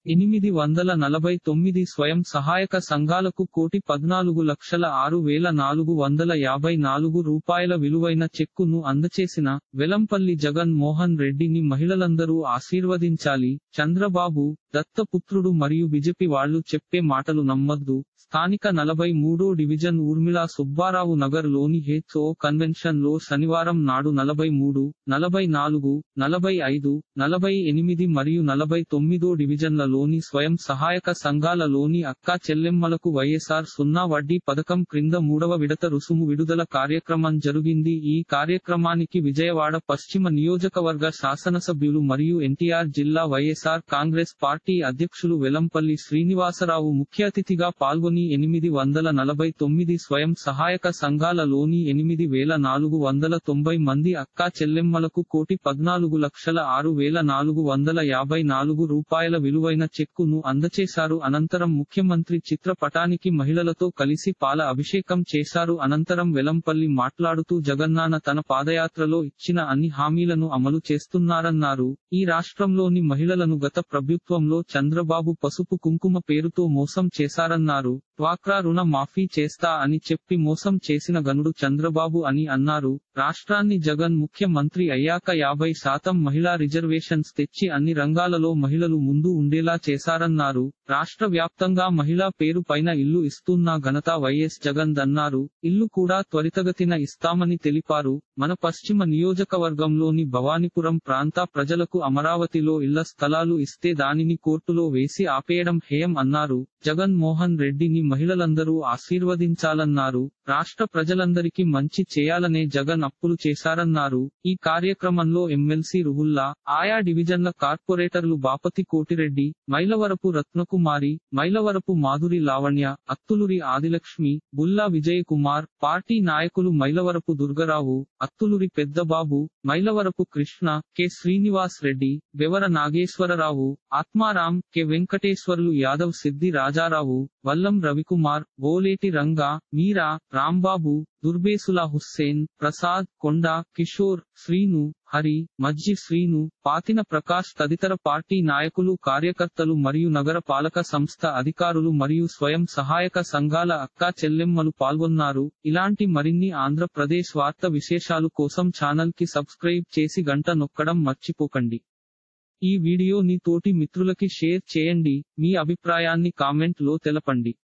ఎనిమిది వందల నలభై తొమ్మిది స్వయం సహాయక సంఘాలకు కోటి పద్నాలుగు లక్షల ఆరు వేల నాలుగు వందల యాభై నాలుగు రూపాయల విలువైన చెక్కును అందచేసిన వెలంపల్లి జగన్ మోహన్ రెడ్డిని మహిళలందరూ ఆశీర్వదించాలి చంద్రబాబు దత్తపుత్రుడు మరియు బిజెపి వాళ్లు చెప్పే మాటలు నమ్మద్దు స్థానిక నలభై మూడో డివిజన్ ఊర్మిళా సుబ్బారావు నగర్ లోని హెచ్ఓ కన్వెన్షన్ లో శనివారం నాడు నలభై మూడు నలభై నాలుగు నలభై ఐదు నలభై ఎనిమిది మరియు నలభై తొమ్మిదో డివిజన్లలోని స్వయం సహాయక సంఘాలలోని అక్కా చెల్లెమ్మలకు వైఎస్ఆర్ సున్నా వడ్డీ పథకం క్రింద మూడవ విడత రుసుము విడుదల కార్యక్రమం జరిగింది ఈ కార్యక్రమానికి విజయవాడ పశ్చిమ నియోజకవర్గ శాసనసభ్యులు మరియు ఎన్టీఆర్ జిల్లా వైఎస్ఆర్ కాంగ్రెస్ పార్టీ అధ్యక్షులు వెలంపల్లి శ్రీనివాసరావు ముఖ్య అతిథిగా పాల్గొని ఎనిమిది వందల నలభై తొమ్మిది స్వయం సహాయక సంఘాలలోని ఎనిమిది వేల నాలుగు వందల తొంభై మంది అక్కా చెల్లెమ్మలకు కోటి పద్నాలుగు లక్షల ఆరు వేల నాలుగు వందల యాభై నాలుగు రూపాయల విలువైన చెక్కును అందచేశారు అనంతరం ముఖ్యమంత్రి చిత్రపటానికి మహిళలతో కలిసి పాల అభిషేకం చేశారు అనంతరం వెలంపల్లి మాట్లాడుతూ జగన్నాన తన పాదయాత్రలో ఇచ్చిన అన్ని హామీలను అమలు చేస్తున్నారన్నారు ఈ రాష్ట్రంలోని మహిళలను గత ప్రభుత్వంలో చంద్రబాబు పసుపు కుంకుమ పేరుతో మోసం చేశారన్నారు డ్వాక్రా రుణ మాఫీ చేస్తా అని చెప్పి మోసం చేసిన గనుడు చంద్రబాబు అని అన్నారు రాష్ట్రాన్ని జగన్ ముఖ్యమంత్రి అయ్యాక యాభై శాతం మహిళా రిజర్వేషన్స్ తెచ్చి అన్ని రంగాలలో మహిళలు ముందు ఉండేలా చేశారన్నారు రాష్ట్ర వ్యాప్తంగా మహిళా పేరు పైన ఇల్లు ఇస్తున్న ఘనత వైఎస్ జగన్ దన్నారు ఇల్లు కూడా త్వరితగతిన ఇస్తామని తెలిపారు మన పశ్చిమ నియోజకవర్గంలోని భవానీపురం ప్రాంత ప్రజలకు అమరావతిలో ఇళ్ల స్థలాలు ఇస్తే దానిని కోర్టులో వేసి ఆపేయడం హేయం అన్నారు జగన్ మోహన్ రెడ్డిని మహిళలందరూ ఆశీర్వదించాలన్నారు రాష్ట్ర ప్రజలందరికీ మంచి చేయాలనే జగన్ అప్పులు చేశారన్నారు ఈ కార్యక్రమంలో ఎమ్మెల్సీ రుహుల్లా ఆయా డివిజన్ల కార్పొరేటర్లు బాపతి కోటిరెడ్డి మైలవరపు రత్నకుమారి మైలవరపు మాధురి లావణ్య అత్తులూరి ఆదిలక్ష్మి బుల్లా విజయ్ కుమార్ పార్టీ నాయకులు మైలవరపు దుర్గరావు అత్తులూరి పెద్దబాబు మైలవరపు కృష్ణ కె శ్రీనివాస్ రెడ్డి బెవర నాగేశ్వరరావు ఆత్మారాం కె వెంకటేశ్వర్లు యాదవ్ సిద్ది రాజారావు వల్లం రవికుమార్ బోలేటి రంగా మీరా రాంబాబు దుర్బేసుల హుస్సేన్ ప్రసాద్ కొండ కిషోర్ శ్రీను హరి మజ్జి శ్రీను పాతిన ప్రకాష్ తదితర పార్టీ నాయకులు కార్యకర్తలు మరియు నగర పాలక సంస్థ అధికారులు మరియు స్వయం సహాయక సంఘాల అక్కా చెల్లెమ్మలు పాల్గొన్నారు ఇలాంటి మరిన్ని ఆంధ్రప్రదేశ్ వార్త విశేషాలు కోసం ఛానల్ కి సబ్స్క్రైబ్ చేసి గంట నొక్కడం మర్చిపోకండి ఈ వీడియోని తోటి మిత్రులకి షేర్ చేయండి మీ అభిప్రాయాన్ని కామెంట్ లో తెలపండి